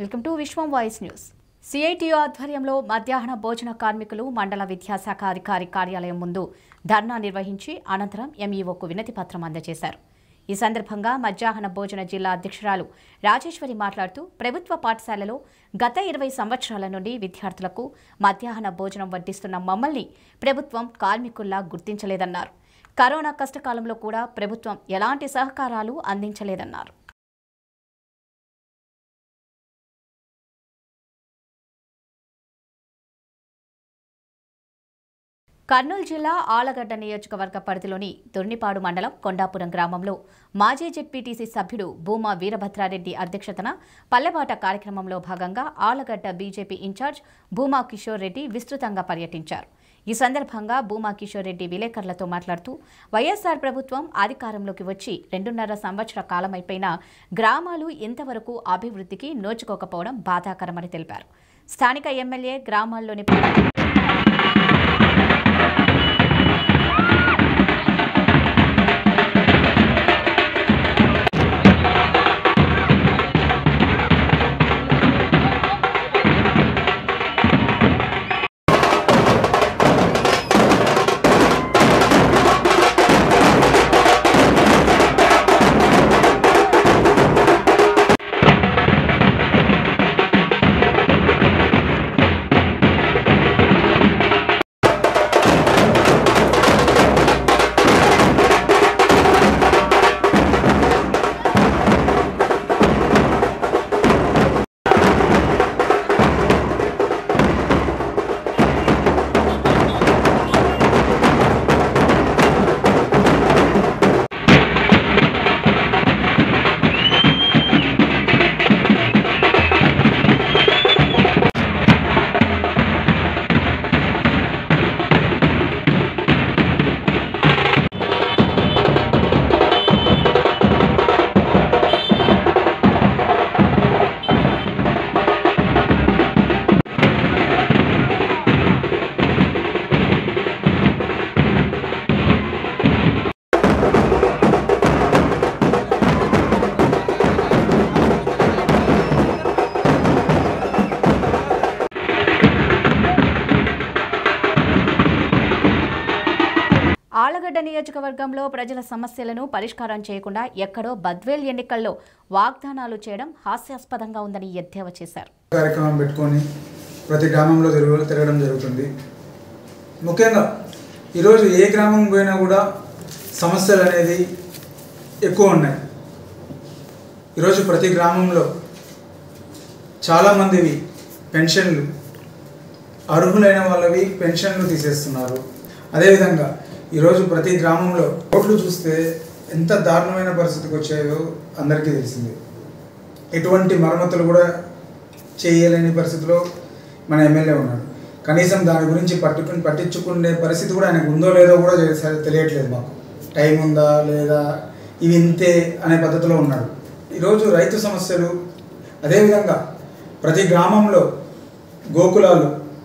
Welcome to Vishwam voice news CITU ఆధ్వర్యంలో మధ్యాహ్న భోజన కార్మికులు మండల విద్యాశాఖ అధికారి కార్యాలయం ముందు ధర్నా నిర్వహించి అనంతరం ఎంఈఓకు వినతి పత్రం అందజేశారు ఈ సందర్భంగా మధ్యాహ్న భోజన జిల్లా అధ్యక్షురాలు రాజేశ్వరి మాట్లాడుతూ ప్రభుత్వ పాఠశాలలో గత ఇరవై సంవత్సరాల నుండి విద్యార్థులకు మధ్యాహ్న భోజనం వడ్డిస్తున్న మమ్మల్ని ప్రభుత్వం కార్మికుల్లా గుర్తించలేదన్నారు కరోనా కష్టకాలంలో కూడా ప్రభుత్వం ఎలాంటి సహకారాలు అందించలేదన్నారు కర్నూలు జిల్లా ఆలగడ్డ నియోజకవర్గ పరిధిలోని దొర్నిపాడు మండలం కొండాపురం గ్రామంలో మాజీ జెడ్పీటీసీ సభ్యుడు భూమా వీరభద్రారెడ్డి అధ్యక్షతన పల్లెబాట కార్యక్రమంలో భాగంగా ఆలగడ్డ బీజేపీ ఇన్ఛార్జ్ భూమా కిషోర్ రెడ్డి విస్తృతంగా పర్యటించారు ఈ సందర్భంగా భూమా కిషోర్ రెడ్డి విలేకరులతో మాట్లాడుతూ వైఎస్ఆర్ ప్రభుత్వం అధికారంలోకి వచ్చి రెండున్నర సంవత్సర కాలమైపోయినా గ్రామాలు ఇంతవరకు అభివృద్ధికి నోచుకోకపోవడం బాధాకరమని తెలిపారు స్థానిక ఎమ్మెల్యే గ్రామాల్లోని ఆలగడ్డ నియోజకవర్గంలో ప్రజల సమస్యలను పరిష్కారం చేయకుండా ఎక్కడో బద్వేల్ ఎన్నికల్లో వాగ్దానాలు చేయడం హాస్యాస్పదంగా ఉందని ఎద్దేవా చేశారు కార్యక్రమం పెట్టుకొని ప్రతి గ్రామంలో తిరుగు తిరగడం జరుగుతుంది ముఖ్యంగా ఈరోజు ఏ గ్రామం పోయినా కూడా సమస్యలు అనేది ఎక్కువ ఉన్నాయి ఈరోజు ప్రతి గ్రామంలో చాలామందివి పెన్షన్లు అర్హులైన వాళ్ళవి పెన్షన్లు తీసేస్తున్నారు అదేవిధంగా ఈరోజు ప్రతి గ్రామంలో రోడ్లు చూస్తే ఎంత దారుణమైన పరిస్థితికి వచ్చాయో అందరికీ తెలిసిందే ఎటువంటి మరమ్మతులు కూడా చేయలేని పరిస్థితిలో మన ఎమ్మెల్యే ఉన్నాడు కనీసం దాని గురించి పట్టుకుని పట్టించుకునే పరిస్థితి కూడా ఆయనకు ఉందో లేదో కూడా తె- తెలియట్లేదు మాకు టైం ఉందా లేదా ఇవి ఇంతే అనే పద్ధతిలో ఉన్నాడు ఈరోజు రైతు సమస్యలు అదేవిధంగా ప్రతి గ్రామంలో గోకులాలు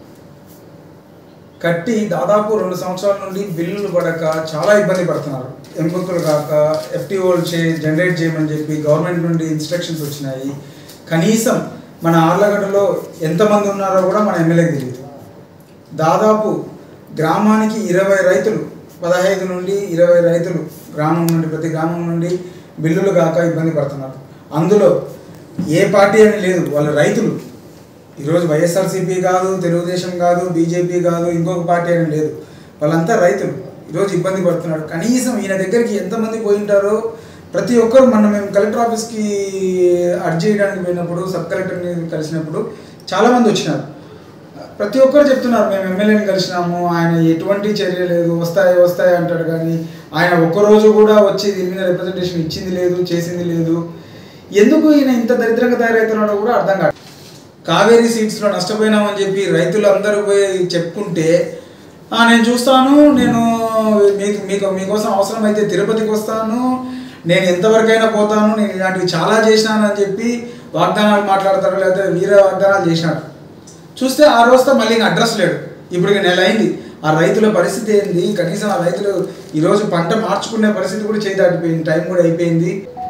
కట్టి దాదాపు రెండు సంవత్సరాల నుండి బిల్లులు పడక చాలా ఇబ్బంది పడుతున్నారు ఎంపికలు కాక ఎఫ్టీఓలు చే జనరేట్ చేయమని చెప్పి గవర్నమెంట్ నుండి ఇన్స్ట్రక్షన్స్ వచ్చినాయి కనీసం మన ఆర్లగడ్డలో ఎంతమంది ఉన్నారో కూడా మన ఎమ్మెల్యేకి తెలియదు దాదాపు గ్రామానికి ఇరవై రైతులు పదహైదు నుండి ఇరవై రైతులు గ్రామం నుండి ప్రతి గ్రామం నుండి బిల్లులు కాక ఇబ్బంది పడుతున్నారు అందులో ఏ పార్టీ అని లేదు వాళ్ళ రైతులు ఈరోజు వైఎస్ఆర్సీపీ కాదు తెలుగుదేశం కాదు బీజేపీ కాదు ఇంకొక పార్టీ అని లేదు వాళ్ళంతా రైతులు ఈరోజు ఇబ్బంది పడుతున్నాడు కనీసం ఈయన దగ్గరికి ఎంతమంది పోయి ఉంటారో ప్రతి ఒక్కరు మనం మేము కలెక్టర్ ఆఫీస్కి అర్జీ చేయడానికి పోయినప్పుడు సబ్ కలెక్టర్ని కలిసినప్పుడు చాలామంది వచ్చినారు ప్రతి ఒక్కరు చెప్తున్నారు మేము ఎమ్మెల్యేని కలిసినాము ఆయన ఎటువంటి చర్య లేదు వస్తాయి వస్తాయి అంటాడు కానీ ఆయన ఒక్కరోజు కూడా వచ్చి దీని మీద రిప్రజెంటేషన్ ఇచ్చింది లేదు చేసింది లేదు ఎందుకు ఈయన ఇంత దరిద్రంగా తయారవుతున్నాడో కూడా అర్థం కాదు కావేరీ సీట్స్లో నష్టపోయినామని చెప్పి రైతులు అందరూ పోయి చెప్పుకుంటే "ఆ, నేను చూస్తాను నేను మీకు మీకు మీకోసం అవసరమైతే తిరుపతికి వస్తాను నేను ఎంతవరకైనా పోతాను నేను ఇలాంటివి చాలా చేసినానని చెప్పి వాగ్దానాలు మాట్లాడతాడు లేకపోతే వీరే వాగ్దానాలు చేసినాడు చూస్తే ఆ రోజుతో మళ్ళీ ఇంకా అడ్రస్ లేడు ఇప్పుడు ఇక నెల అయింది ఆ రైతుల పరిస్థితి ఏంది కనీసం ఆ రైతులు ఈరోజు పంట మార్చుకునే పరిస్థితి కూడా చేయి దాటిపోయింది టైం కూడా అయిపోయింది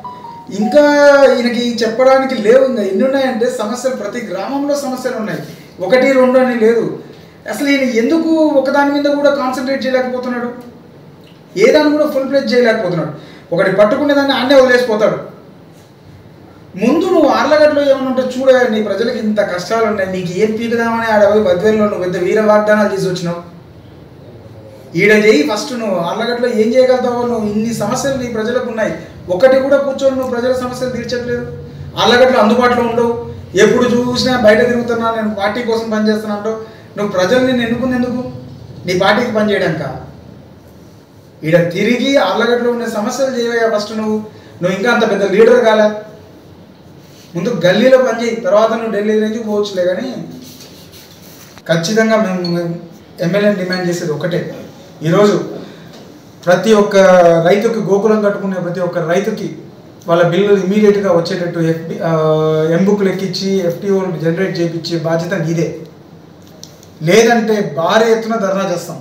ఇంకా ఈయనకి చెప్పడానికి లేవు ఇంకా ఎన్ని ఉన్నాయంటే సమస్యలు ప్రతి గ్రామంలో సమస్యలు ఉన్నాయి ఒకటి రెండు అని లేదు అసలు ఈయన ఎందుకు ఒకదాని మీద కూడా కాన్సన్ట్రేట్ చేయలేకపోతున్నాడు ఏ దాన్ని కూడా ఫుల్ ప్లేజ్ చేయలేకపోతున్నాడు ఒకటి పట్టుకునే దాన్ని అన్నే వదిలేసిపోతాడు ముందు నువ్వు ఆర్లగడ్డలో ఏమైనా ఉంటే చూడ నీ ప్రజలకు ఇంత కష్టాలు ఉన్నాయి నీకు ఏం పీకుదామని ఆడ పోయి బద్వేల్లో నువ్వు పెద్ద వీర వాగ్దానాలు తీసి వచ్చినావు ఈడ చేయి ఫస్ట్ నువ్వు ఆర్లగడ్డలో ఏం చేయగలుగుతావో నువ్వు ఇన్ని సమస్యలు నీ ప్రజలకు ఉన్నాయి ఒకటి కూడా కూర్చొని నువ్వు ప్రజల సమస్యలు తీర్చట్లేదు ఆర్లగడ్డలో అందుబాటులో ఉండవు ఎప్పుడు చూసినా బయట తిరుగుతున్నా నేను పార్టీ కోసం పనిచేస్తున్నా అంటావు నువ్వు ప్రజల్ని నేను ఎన్నుకునేందుకు నీ పార్టీకి పనిచేయడానిక ఈడ తిరిగి ఆర్లగడ్డలో ఉండే సమస్యలు చేయవయ్యా ఫస్ట్ నువ్వు నువ్వు ఇంకా అంత పెద్ద లీడర్ కాలే ముందు గల్లీలో పనిచేయి తర్వాత నువ్వు ఢిల్లీ నుంచి పోవచ్చులే కానీ ఖచ్చితంగా మేము మేము ఎమ్మెల్యేని డిమాండ్ చేసేది ఒకటే ఈరోజు ప్రతి ఒక్క రైతుకి గోకులం కట్టుకునే ప్రతి ఒక్క రైతుకి వాళ్ళ బిల్లు ఇమీడియట్గా వచ్చేటట్టు ఎఫ్బి ఎంబుక్లు ఎక్కించి ఎఫ్టీఓలు జనరేట్ చేయించే బాధ్యత నీదే లేదంటే భారీ ఎత్తున ధర్నా చేస్తాం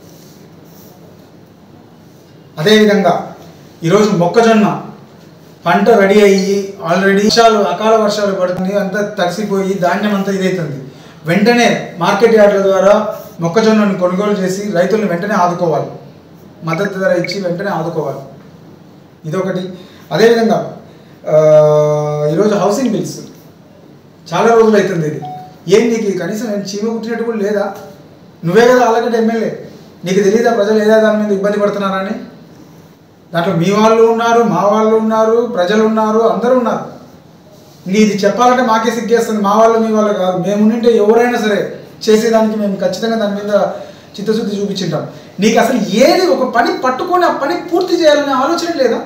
అదేవిధంగా ఈరోజు మొక్కజొన్న పంట రెడీ అయ్యి ఆల్రెడీ వర్షాలు అకాల వర్షాలు పడుతుంది అంతా తడిసిపోయి ధాన్యం అంతా ఇదవుతుంది వెంటనే మార్కెట్ యార్డుల ద్వారా మొక్కజొన్నను కొనుగోలు చేసి రైతులను వెంటనే ఆదుకోవాలి మద్దతు ధర ఇచ్చి వెంటనే ఆదుకోవాలి ఇదొకటి అదేవిధంగా ఆ, ఈరోజు హౌసింగ్ బిల్స్ చాలా రోజులు అవుతుంది ఇది ఏం నీకు కనీసం నేను చీమ కుట్టినట్టు కూడా లేదా నువ్వే కదా ఆలగడ్డ ఎమ్మెల్యే నీకు తెలియదా ప్రజలు ఏదా దాని మీద ఇబ్బంది పడుతున్నారని దాంట్లో మీ వాళ్ళు ఉన్నారు మా వాళ్ళు ఉన్నారు ప్రజలు ఉన్నారు అందరూ ఉన్నారు ఇంక ఇది చెప్పాలంటే మాకే సిగ్గేస్తుంది మా వాళ్ళు మీ వాళ్ళు కాదు మేము ఉంటే ఎవరైనా సరే చేసేదానికి మేము ఖచ్చితంగా దాని మీద చిత్తశుద్ధి చూపించింటాం నీకు అసలు ఏది ఒక పని పట్టుకొని ఆ పని పూర్తి చేయాలనే ఆలోచన లేదా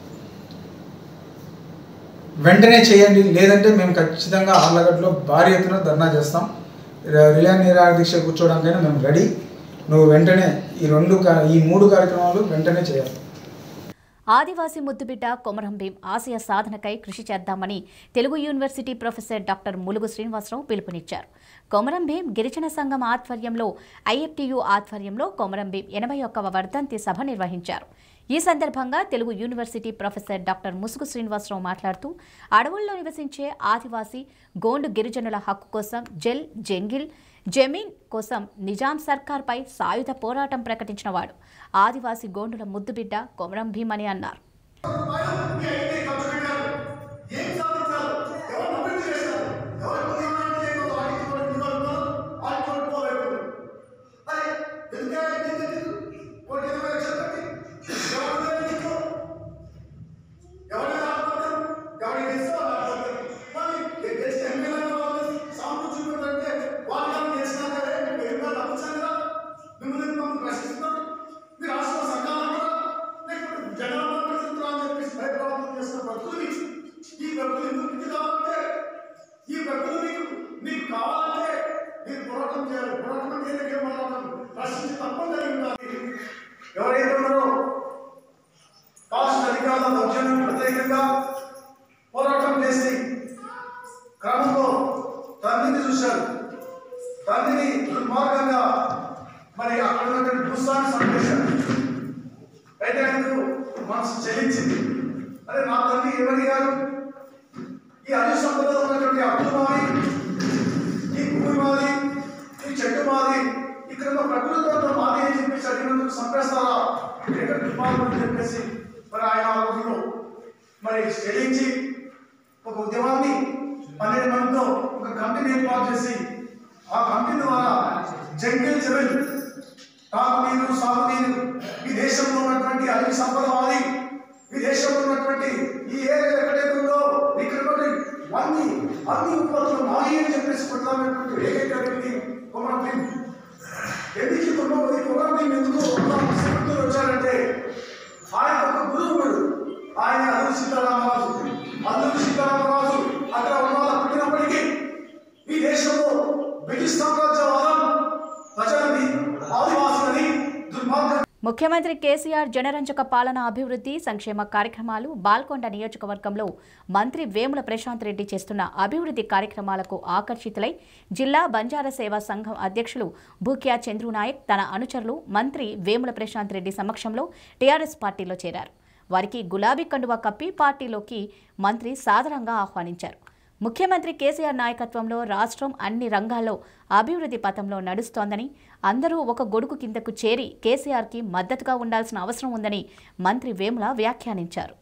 వెంటనే చేయండి లేదంటే మేము ఖచ్చితంగా ఆళ్ళగడ్డలో భారీ ఎత్తున ధర్నా చేస్తాం ర- రిలయన్ నిరాహార దీక్ష కూర్చోవడానికైనా మేము రెడీ నువ్వు వెంటనే ఈ రెండు కా- ఈ మూడు కార్యక్రమాలు వెంటనే చేయాలి ఆదివాసీ ముద్దుబిడ్డ కొమరం భీం ఆశయ సాధనకై కృషి చేద్దామని Telugu university professor doctor Mulugu Srinivasarao పిలుపునిచ్చారు కొమరం భీం గిరిజన సంఘం ఆధ్వర్యంలో ఐఎఫ్టియు ఆధ్వర్యంలో కొమరం భీం ఎనభై ఒక్కవ వర్ధంతి సభ నిర్వహించారు ఈ సందర్భంగా తెలుగు యూనివర్సిటీ ప్రొఫెసర్ డాక్టర్ ముసుగు శ్రీనివాసరావు మాట్లాడుతూ అడవుల్లో నివసించే ఆదివాసీ గోండు గిరిజనుల హక్కు కోసం జెల్ జంగిల్ జమీన్ కోసం నిజాం సర్కార్పై సాయుధ పోరాటం ప్రకటించినవాడు ఆదివాసీ గోండుల ముద్దుబిడ్డ కొమరం భీం అని అన్నారు మీరు రాష్ట్ర సంఘాలంటారా లేకపోతే జనాలు ప్రజలు అని చెప్పేసి భయప్రాంతం చేసిన భక్తులు ఈ భక్తులు ఎందుకు మీకు కావాలంటే ఈ భక్తులు మీకు మీకు కావాలంటే మీరు పోరాటం చేయాలి పోరాటం చేయలేకే మనం ప్రశ్నించి తప్పని జరిగి ఉండాలి ఎవరైతే ఉన్నారో కాస్ట్ అధికారుల దౌర్జన్యం వ్యతిరేకంగా పోరాటం చేసి క్రమంలో తండ్రిని చూశారు తండ్రిని దుర్మార్గంగా మరి అక్కడ ఉన్నటువంటి భూస్వామి సంపేశారు అయితే ఆయనకు మనసు చెల్లించింది అరే నా తండ్రి ఎవరి గారు ఈ అన్ని సంపదలో ఉన్నటువంటి అప్పులు మాది ఈ భూమి మాది ఈ చెట్టు మాది ఇక్కడ ఉన్న ప్రకృతితో మాది అని చెప్పేసి అడిగినందుకు సంపేస్తారా ఎక్కడ దుర్మార్గం అని చెప్పేసి మరి ఆయన ఆ రోజులో మరి చెల్లించి ఒక ఉద్యమాన్ని పన్నెండు మందితో ఒక కంపెనీ ఏర్పాటు చేసి ఆ కంపెనీ ద్వారా జంగిల్ చెవెల్ తాగునీరు సాగునీరు ఈ దేశంలో ఉన్నటువంటి అన్ని సంపద మాది ఈ దేశంలో ఉన్నటువంటి ఈ ఏరియా ఎక్కడైతే ఉందో ఇక్కడ ఉన్నటువంటి అన్ని అన్ని ఉత్పత్తులు మాది అని చెప్పేసి కొట్లాడినటువంటి ఏకైక వ్యక్తి కుమార్ భీమ్ ఎందుకు ఈ కుటుంబం ఈ కుమార్ భీమ్ ఎందుకు శ్రీమంతులు వచ్చారంటే ఆయన ఒక గురువుడు ఆయన అల్లు సీతారామరాజు అల్లు సీతారామరాజు అక్కడ ఉన్న వాళ్ళ పుట్టినప్పటికీ ఈ దేశంలో బ్రిటిష్ సామ్రాజ్యవాదం ప్రజలని ఆదివాసులని దుర్మార్గ ముఖ్యమంత్రి కేసీఆర్ జనరంజక పాలన అభివృద్ధి సంక్షేమ కార్యక్రమాలు బాల్కొండ నియోజకవర్గంలో మంత్రి వేముల ప్రశాంత్ రెడ్డి చేస్తున్న అభివృద్ధి కార్యక్రమాలకు ఆకర్షితులై జిల్లా బంజారా సేవా సంఘం అధ్యక్షులు భూక్యా చంద్రునాయక్ తన అనుచరులు మంత్రి వేముల ప్రశాంత్ రెడ్డి సమక్షంలో టీఆర్ఎస్ పార్టీలో చేరారు వారికి గులాబీ కండువా కప్పి పార్టీలోకి మంత్రి సాదరంగా ఆహ్వానించారు ముఖ్యమంత్రి కేసీఆర్ నాయకత్వంలో రాష్ట్రం అన్ని రంగాల్లో అభివృద్ధి పథంలో నడుస్తోందని అందరూ ఒక గొడుగు కిందకు చేరి కేసీఆర్కి మద్దతుగా ఉండాల్సిన అవసరం ఉందని మంత్రి వేముల వ్యాఖ్యానించారు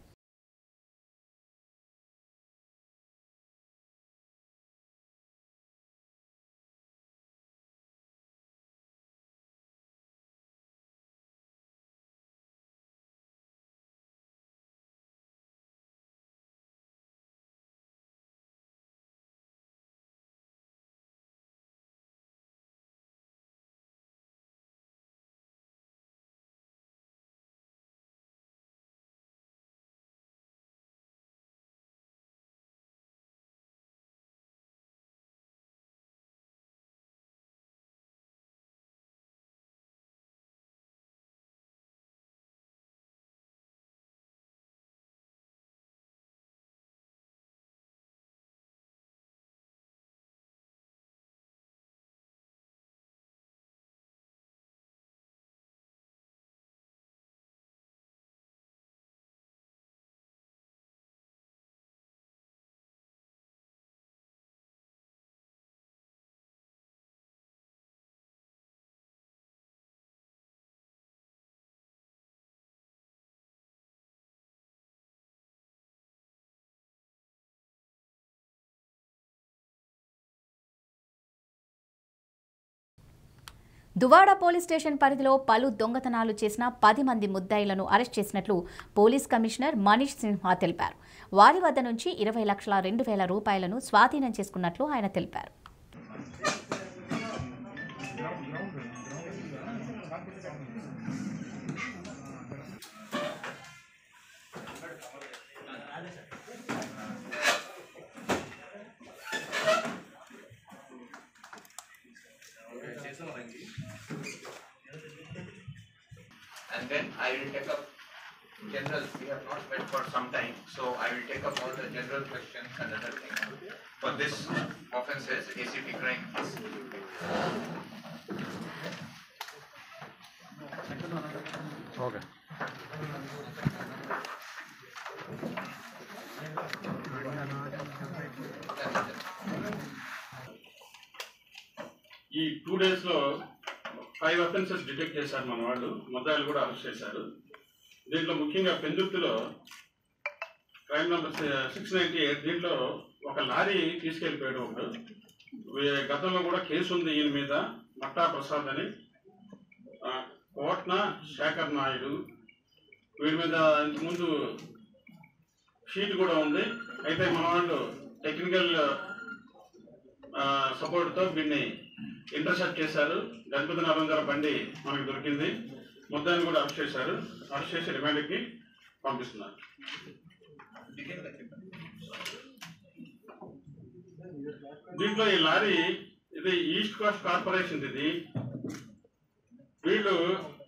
దువాడ పోలీస్ స్టేషన్ పరిధిలో పలు దొంగతనాలు చేసిన పది మంది ముద్దాయిలను అరెస్ట్ చేసినట్లు పోలీస్ కమిషనర్ మనీష్ సిన్హా తెలిపారు వారి వద్ద నుంచి ఇరవై లక్షల రెండు వేల రూపాయలను స్వాధీనం చేసుకున్నట్లు ఆయన తెలిపారు and then I will take up general, we have not met for some time, so I will take up all the general questions and other things. For this offences, ACP crime. ఈ two days లో five offences detect చేశారు మన వాళ్ళు ముద్దాయిలు కూడా arrest చేశారు దీంట్లో ముఖ్యంగా పెందుర్తిలో crime number six ninety eight దీంట్లో ఒక లారీ తీసుకెళ్లిపోయాడు ఒకడు వీ- గతంలో కూడా కేసు ఉంది ఈయన మీద మట్టా ప్రసాద్ అని ఆ, కోట్న శేఖర్ నాయుడు వీడి మీద ఇంతకుముందు షీట్ కూడా ఉంది అయితే మన వాళ్ళు టెక్నికల్ సపోర్ట్తో వీడిని ఇంటర్సెప్ట్ చేశారు గణపతి నరేంద్ర బండి మనకు దొరికింది ముద్దాన్ని కూడా అరెస్ట్ చేశారు అరెస్ట్ చేసి రిమాండ్కి పంపిస్తున్నారు దీంట్లో ఈ లారీ ఇది ఈస్ట్ కోస్ట్ కార్పొరేషన్ ఇది వీళ్ళు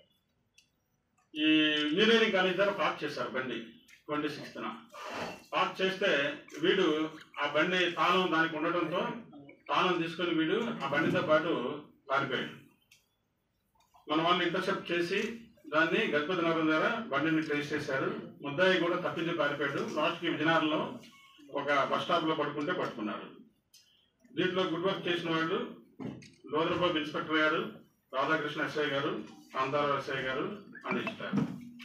ఈ ఇంజనీరింగ్ కాలేజ్ దగ్గర పార్క్ చేశారు బండి ట్వంటీ సిక్స్త్న పార్క్ చేస్తే వీడు ఆ బండి తాళం దానికి ఉండటంతో తాళం తీసుకొని వీడు ఆ బండితో పాటు పారిపోయాడు మన వాళ్ళు ఇంటర్సెప్ట్ చేసి దాన్ని గణపతి నగరం దగ్గర బండిని ట్రేస్ చేశారు ముద్దాయి కూడా తప్పించి పారిపోయాడు లాస్ట్కి విజయనగరంలో ఒక బస్ స్టాప్లో పడుకుంటే పట్టుకున్నారు దీంట్లో గుడ్ వర్క్ చేసిన వాళ్ళు లోదరబాబు ఇన్స్పెక్టర్ గారు రాధాకృష్ణ ఎస్ఐ గారు కాంతారావు ఎస్ఐ గారు అందిస్తారు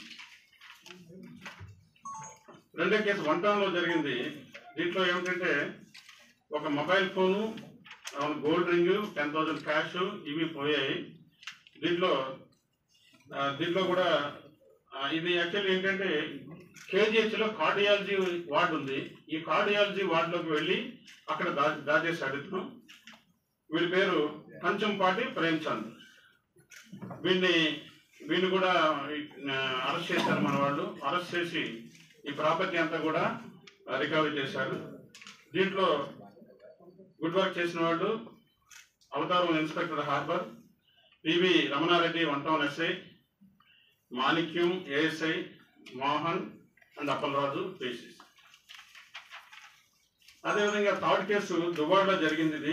రెండో కేసు వన్ టౌన్లో జరిగింది దీంట్లో ఏమిటంటే ఒక mobile phone gold ring ten thousand cash ఇవి పోయాయి దీంట్లో ఆ, దీంట్లో కూడా ఆ, ఇది యాక్చువల్లీ ఏంటంటే కేజీహెచ్లో కార్డియాలజీ వార్డు ఉంది ఈ కార్డియాలజీ వార్డులోకి వెళ్ళి అక్కడ దా దాచేసాడు ఇతను వీడి పేరు కంచంపాటి ప్రేమ్చంద్ వీడిని వీడిని కూడా అరెస్ట్ చేశారు మన వాళ్ళు అరెస్ట్ చేసి ఈ ప్రాపర్టీ అంతా కూడా రికవరీ చేశారు దీంట్లో గుడ్ వర్క్ చేసిన వాళ్ళు అవతారం inspector harbour PV Ramanareddy one town SI Manikyam ASI Mohan and Appalaraju పేసెస్ అదేవిధంగా థర్డ్ కేసు దుబాయ్లో జరిగింది ఇది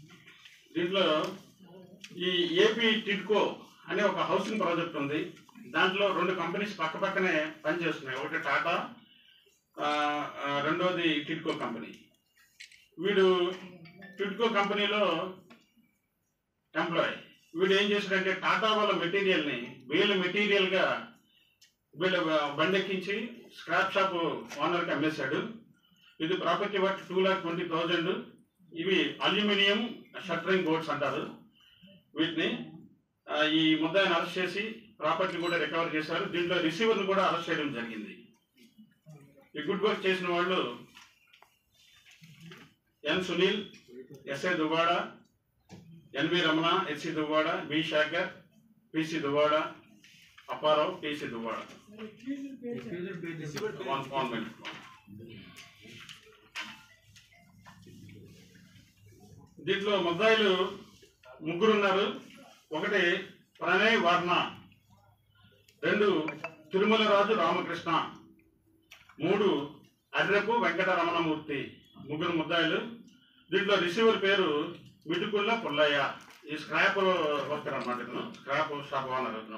దీంట్లో ఈ ఏపీ టిడ్కో అనే ఒక హౌసింగ్ ప్రాజెక్ట్ ఉంది దాంట్లో రెండు కంపెనీస్ పక్క పక్కనే పనిచేస్తున్నాయి ఒకటి టాటా ఆ, ఆ, రెండోది టిడ్కో కంపెనీ వీడు టిడ్కో కంపెనీలో ఎంప్లాయ్ వీడు ఏం చేశాడంటే టాటా వాళ్ళ మెటీరియల్ని వీళ్ళ మెటీరియల్గా వీళ్ళ బండి ఎక్కించి స్క్రాప్ షాప్ ఓనర్కి అమ్మేశాడు ఇది property worth two lakh twenty thousand ఇవి అల్యూమినియం షట్టరింగ్ బోర్డ్స్ అంటారు వీటిని ఆ, ఈ ముద్దాయిని అరెస్ట్ చేసి ప్రాపర్టీ కూడా రికవర్ చేశారు దీంట్లో రిసీవర్ని కూడా అరెస్ట్ చేయడం జరిగింది ఈ గుడ్ వర్క్ చేసిన వాళ్ళు N Sunil SI Duvvada NV Ramana SC Duvvada B Shekar PC Duvvada Apparao PC Duvvada one one minute దీంట్లో ముద్దాయిలు ముగ్గురు ఉన్నారు ఒకటి ప్రణయ్ వర్ణ రెండు తిరుమల రాజు రామకృష్ణ మూడు అడ్రపు వెంకట రమణమూర్తి ముగ్గురు ముద్దాయిలు దీంట్లో రిసీవర్ పేరు మిటుకుల్ల పుల్లయ్య ఈ స్క్రాప్ వర్కర్ అనమాట ఇతను స్క్రాప్ షాప్ ఓనర్ ఇతను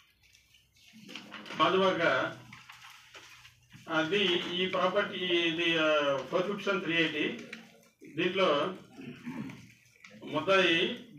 మాధువాగా అది ఈ ప్రాపర్టీ ఇది ఫోర్ ఫిఫ్టీ త్రీ ఎయిటీ దీంట్లో ముద్దాయి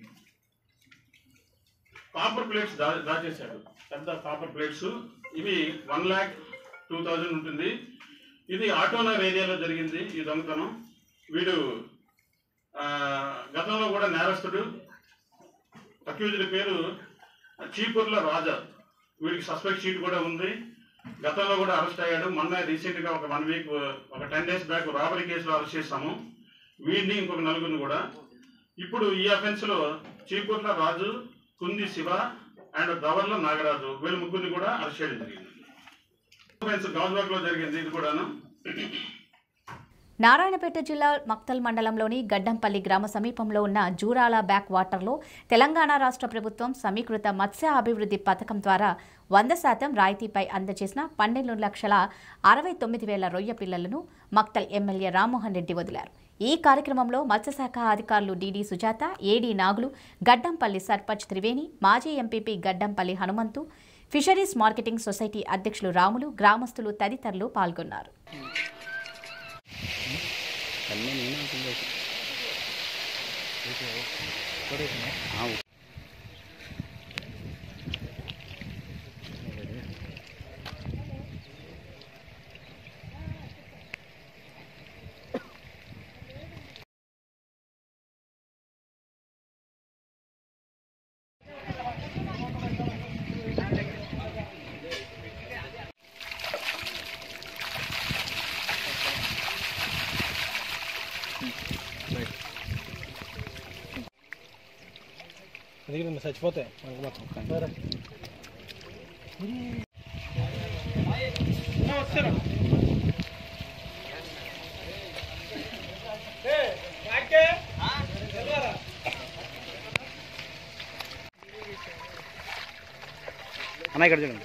కాపర్ ప్లేట్స్ దా దాచేశాడు పెద్ద కాపర్ ప్లేట్స్ ఇవి వన్ ల్యాక్ టూ థౌజండ్ ఉంటుంది ఇది ఆటోనగర్ ఏరియాలో జరిగింది ఈ దొంగతనం వీడు ఆ, గతంలో కూడా నేరస్తుడు అక్యూజ్డ్ పేరు చీపూర్ల రాజా వీడికి సస్పెక్ట్ షీట్ కూడా ఉంది గతంలో కూడా అరెస్ట్ అయ్యాడు మొన్న రీసెంట్గా ఒక వన్ వీక్ ఒక టెన్ డేస్ బ్యాక్ రాబరీ కేసులో అరెస్ట్ చేశాము వీడిని ఇంకొక నలుగురిని కూడా ఇప్పుడు ఈ అఫెన్స్ లో చీపూర్ల రాజు కుంది శివ అండ్ దవర్ల నాగరాజు వీళ్ళ ముగ్గురిని కూడా అరెస్ట్ చేయడం జరిగింది అఫెన్స్ గౌన్వర్క్ లో జరిగింది ఇది కూడాను నారాయణపేట జిల్లా మక్తల్ మండలంలోని గడ్డంపల్లి గ్రామ సమీపంలో ఉన్న జూరాల బ్యాక్ వాటర్లో తెలంగాణ రాష్ట్ర ప్రభుత్వం సమీకృత మత్స్య అభివృద్ధి పథకం ద్వారా వంద శాతం రాయితీపై అందజేసిన పన్నెండు లక్షల అరవై తొమ్మిది వేల రొయ్య పిల్లలను మక్తల్ ఎమ్మెల్యే రామ్మోహన్ రెడ్డి వదిలారు ఈ కార్యక్రమంలో మత్స్యశాఖ అధికారులు డిడి సుజాత ఏడి నాగులు గడ్డంపల్లి సర్పంచ్ త్రివేణి మాజీ MPP Gaddampalli Hanumanthu fisheries marketing society అధ్యక్షులు రాములు గ్రామస్తులు తదితరులు పాల్గొన్నారు అందుకే నేను చచ్చిపోతే మనకు మొత్తం సరే అన్న ఇక్కడ చూడండి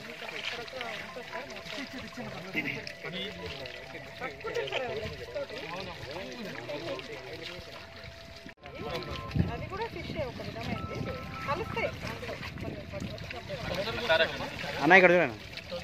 అది కూడా ఫిష్ ఒక విధమైనది కలుస్తాయి అన్న ఇక్కడ చూడండి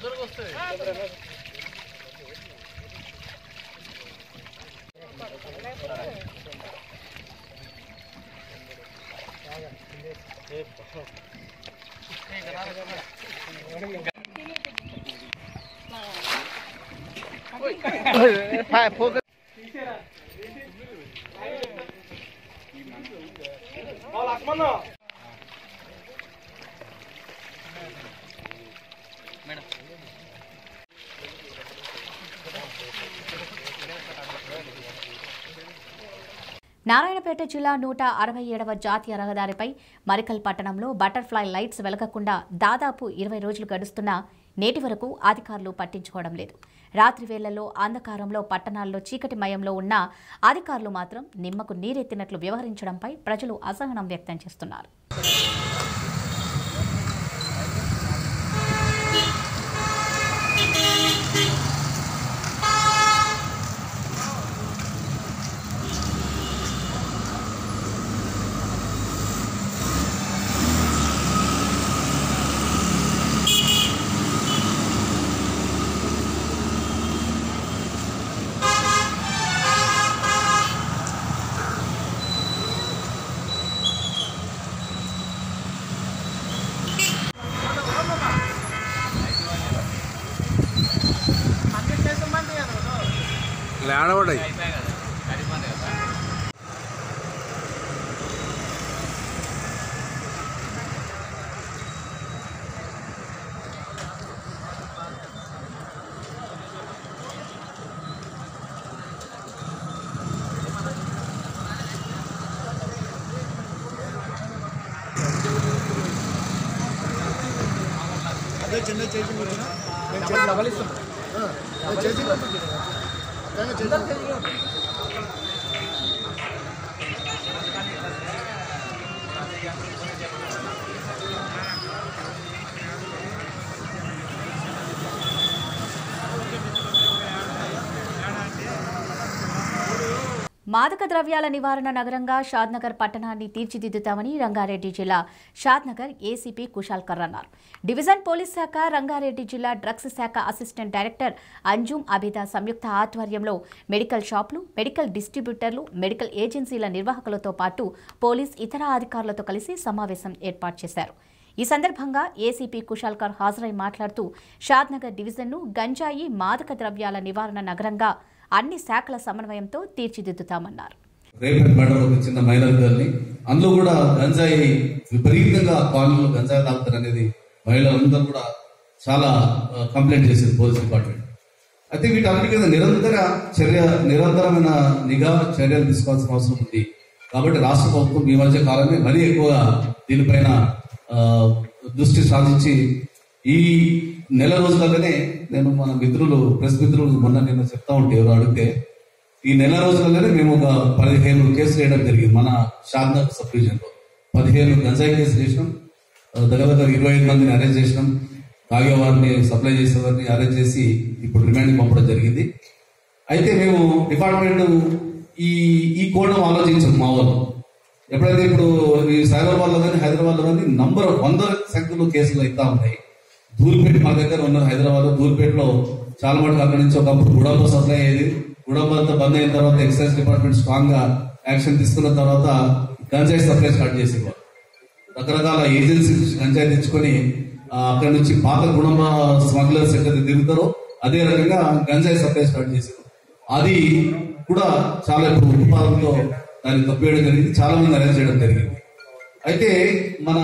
నారాయణపేట జిల్లా నూట అరవై ఏడవ జాతీయ రహదారిపై మరికల్ పట్టణంలో బటర్ఫ్లై లైట్స్ వెలగకుండా దాదాపు ఇరవై రోజులు గడుస్తున్నా నేటి వరకు అధికారులు పట్టించుకోవడం లేదు రాత్రి వేళల్లో అంధకారంలో పట్టణాల్లో చీకటి మయంలో ఉన్న అధికారులు మాత్రం నిమ్మకు నీరెత్తినట్లు వ్యవహరించడంపై ప్రజలు అసహనం వ్యక్తం చేస్తున్నారు ఏడవడాయి మాదక ద్రవ్యాల నివారణ నగరంగా షాద్నగర్ పట్టణాన్ని తీర్చిదిద్దుతామని రంగారెడ్డి జిల్లా షాద్నగర్ ఏసీపీ కుశాల్ కర్ అన్నారు డివిజన్ పోలీస్ శాఖ రంగారెడ్డి జిల్లా డ్రగ్స్ శాఖ అసిస్టెంట్ డైరెక్టర్ అంజుమ్ అబిదా సంయుక్త ఆధ్వర్యంలో మెడికల్ షాపులు మెడికల్ డిస్ట్రిబ్యూటర్లు మెడికల్ ఏజెన్సీల నిర్వాహకులతో పాటు పోలీస్ ఇతర అధికారులతో కలిసి సమావేశం ఏర్పాటు చేశారు ఈ సందర్భంగా ఏసీపీ కుశాల్కర్ హాజరై మాట్లాడుతూ షాద్నగర్ డివిజన్ను గంజాయి మాదక ద్రవ్యాల నివారణ నగరంగా అన్ని శాఖల సమన్వయంతో తీర్చిదిద్దుతామన్నారు రేపటి మేడం ఒక చిన్న మైనర్ గర్ల్ని అందులో కూడా గంజాయి విపరీతంగా కాలనీలో గంజాయి తాగుతారు అనేది మహిళలందరూ కూడా చాలా ఆ, కంప్లైంట్ చేసింది పోలీస్ డిపార్ట్మెంట్ అయితే వీటన్నిటి మీద నిరంతర చర్య నిరంతరమైన నిఘా చర్యలు తీసుకోవాల్సిన అవసరం ఉంది కాబట్టి రాష్ట్ర ప్రభుత్వం ఈ మధ్య కాలమే మరీ ఎక్కువగా దీనిపైన ఆ, దృష్టి సాధించి ఈ నెల రోజులలోనే నేను మన మిత్రులు ప్రెస్ మిత్రులు మొన్న నిన్న చెప్తా ఉంటే ఎవరు అడిగితే ఈ నెల రోజులలోనే మేము ఒక పదిహేను కేసులు వేయడం జరిగింది మన షాద్నగర్ సబ్ డివిజన్ లో పదిహేను గంజాయి కేసులు చేసినాం ఆ, దగ్గర దగ్గర ఇరవై ఐదు మందిని అరెస్ట్ చేసినాం తాగే వారిని సప్లై చేసే వారిని అరెస్ట్ చేసి ఇప్పుడు రిమాండ్ పంపడం జరిగింది అయితే మేము డిపార్ట్మెంట్ ఈ ఈ కోణం ఆలోచించాం మా వాళ్ళు ఎప్పుడైతే ఇప్పుడు ఈ సైబరాబాద్ లో కానీ హైదరాబాద్ లో కానీ నంబర్ వందల సంఖ్యలో కేసులు అవుతా ఉన్నాయి ధూల్పేట మా దగ్గర ఉన్నారు హైదరాబాద్ లో ధూల్పేటలో చాలా మటుకు అక్కడి నుంచి ఒకప్పుడు గుడాంబ సప్లై అయ్యేది గుడాంబ అంతా బంద్ అయిన తర్వాత ఎక్సైజ్ డిపార్ట్మెంట్ స్ట్రాంగ్ గా యాక్షన్ తీసుకున్న తర్వాత గంజాయి సప్లై స్టార్ట్ చేసేవారు రకరకాల ఏజెన్సీ నుంచి గంజాయి తెచ్చుకొని ఆ, అక్కడి నుంచి పాత గుణంబ స్మగ్లర్స్ ఎక్కడైతే తిరుగుతారో అదే రకంగా గంజాయి సప్లై స్టార్ట్ చేశారు అది కూడా చాలా ఇప్పుడు ఉత్పాదనతో దాన్ని తప్పేయడం జరిగింది చాలా మంది అరెస్ట్ చేయడం జరిగింది అయితే మన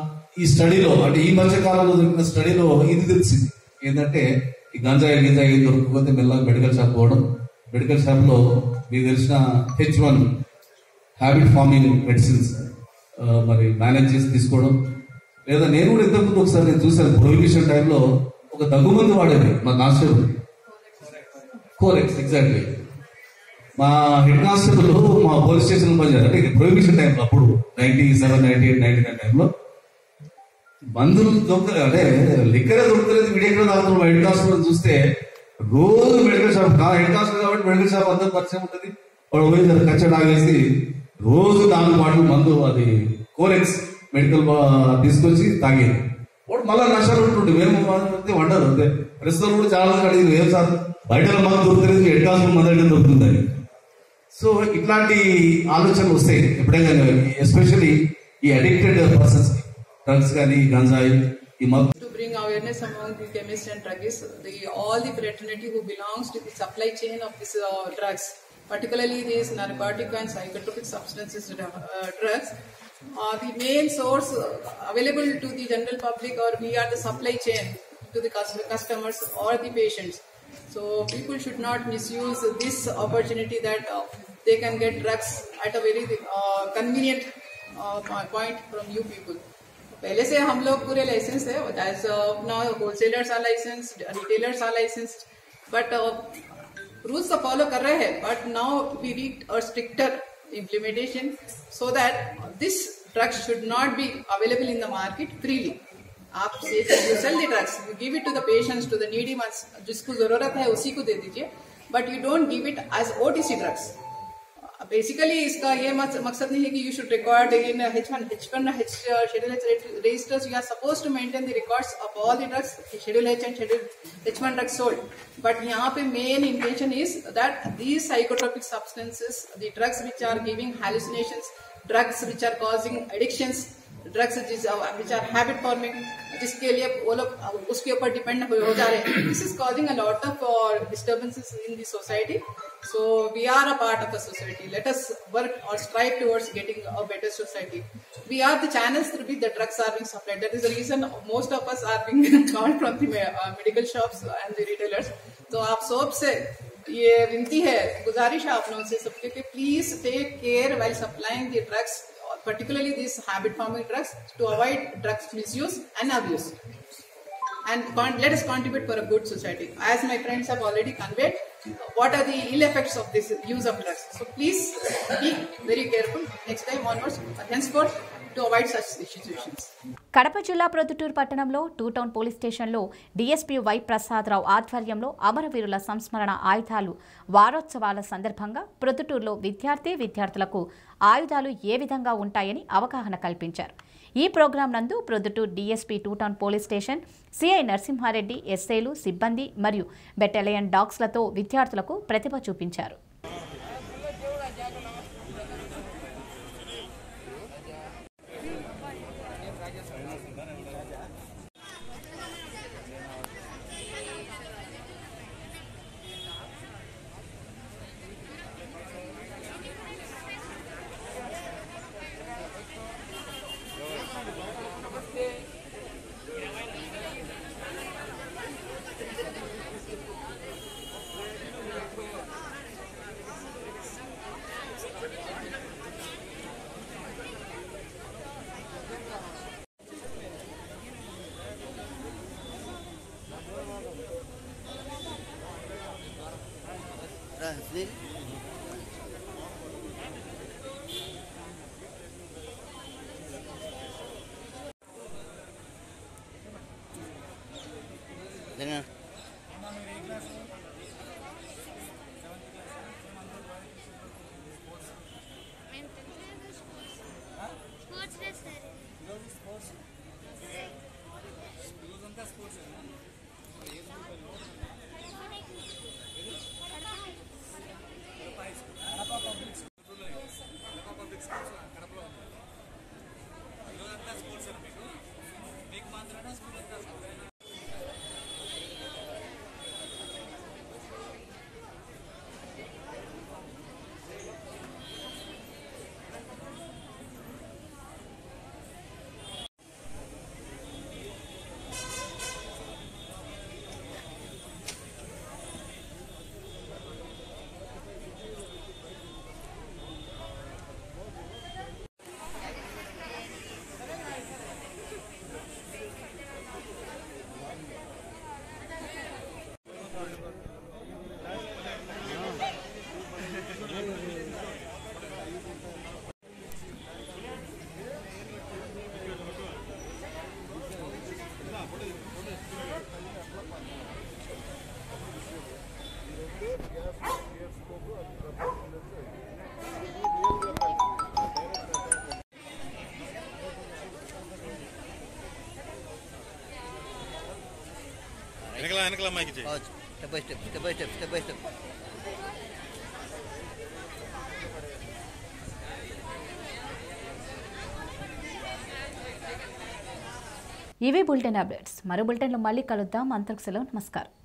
ఈ స్టడీలో అంటే ఈ మధ్య కాలంలో జరిగిన స్టడీలో ఇది తెలిసింది ఏంటంటే ఈ గంజాయి గింజాయి ఏం దొరకకపోతే మెల్లగా మెడికల్ షాప్ పోవడం మెడికల్ షాప్ లో మీకు తెలిసిన H one habit forming medicines మరి మేనేజ్ చేసి తీసుకోవడం లేదా నేను కూడా ఇంతకుముందు ఒకసారి నేను చూశాను ప్రొహిబిషన్ టైంలో ఒక దగ్గుమంది వాడేది మా కానిస్టేబుల్ కోరెక్స్ ఎగ్జాక్ట్లీ మా హెడ్ కానిస్టేబుల్ మా పోలీస్ స్టేషన్ పనిచేయాలి అంటే ప్రొహిబిషన్ టైంలో అప్పుడు ninety seven ninety eight ninety nine టైంలో మందులు దొరకలేదు అంటే లిక్కరే దొరకలేదు వీడు ఎక్కడ తాగుతున్నాడు మా హెడ్ కానిస్టేబుల్ చూస్తే రోజు మెడికల్ షాప్ నా హెడ్ కానిస్టేబుల్ కాబట్టి మెడికల్ షాప్ అందరూ పరిచయం ఉంటుంది వాడు పోయి దాన్ని కచ్చడి ఆగేసి రోజు నాలుగు బాటిల్ మందు అది కోరెక్స్ మెడికల్ బా- తీసుకొచ్చి తాగేది వాడు మళ్ళా నష్టాలు ఉంటుండే మేము అయితే వండరు అంతే ప్రస్తుతం కూడా చాలా మంది అడిగింది ఏం సార్ బయట మందు దొరుకుతుంది హెడ్ కానిస్టేబుల్ మందు అంటే దొరుకుతుంది సో ఇట్లాంటి ఆలోచనలు వస్తాయి ఎప్పుడైనా ఎస్పెషల్లీ ఈ అడిక్టెడ్ పర్సన్స్ డ్రగ్స్ కానీ గంజాయి ఈ మత్తు to bring awareness among the chemists and druggists, the, all the fraternity who belongs to the supply chain of these uh, drugs, particularly these narcotic and psychotropic substances uh, drugs, are the main source uh, available to the general public or we are the supply chain to the cus- customers or the patients. So people should not misuse this opportunity that uh, they can get drugs at a very uh, convenient uh, po- point from you people. पहले से हम लोग पूरे licence है as ना wholesalers are licence retailers are licence but rules तो follow कर रहे हैं but now we need a stricter implementation so that this drugs should not be available in the market freely आप you sell the drugs you give it to the patients to the needy ones जिसको जरूरत है उसी को दे दीजिए but you don't give it as OTC drugs basically इसका ये मक- मकसद नहीं है कि you should record in H one H one H schedule H registers you are suppose to maintain the records of all the drugs schedule H and schedule H one drugs sold but यहाँ पे main intention is that these psychotropic substances the drugs which are giving hallucinations drugs which are causing addictions drugs जिस which are habit forming जिसके लिए वो लोग उसके ऊपर depend हो हो जा रहे हैं this is causing a lot of disturbances in the society so we are a part of a society let us work or strive towards getting a better society we are the channels through which the drugs are being supplied that is the reason most of us are being called from the me- uh, medical shops and the retailers तो आप सब से ये विनती है गुजारिश है आप लोगों से सबके कि please take care while supplying the drugs particularly these habit forming drugs to avoid drugs misuse and abuse and con- let us contribute for a good society. As my friends have already conveyed, what are the ill effects of this use of drugs? So please be very careful next time onwards, henceforth, to avoid such situations. Kadapa జిల్లా ప్రొద్దుటూరు పట్టణంలో two town police స్టేషన్లో DSP Y Prasadarao ఆధ్వర్యంలో అమరవీరుల సంస్మరణ ఆయుధాలు వారోత్సవాల సందర్భంగా ప్రొద్దుటూరులో విద్యార్థి విద్యార్థులకు ఆయుధాలు ఏ విధంగా ఉంటాయని అవగాహన కల్పించారు ఈ ప్రోగ్రాం నందు Proddatur DSP two town police station CI Narasimhareddy ఎస్ఐలు సిబ్బంది మరియు బెటాలియన్ డాగ్స్లతో విద్యార్థులకు ప్రతిభ చూపించారు వెనకల వెనకల మైకి చేయి step by step step by step step by step ఇవే బులెటిన్ అప్డేట్స్ మరో బులెటిన్లో మళ్ళీ కలుద్దాం అంతకు సెలవు నమస్కారం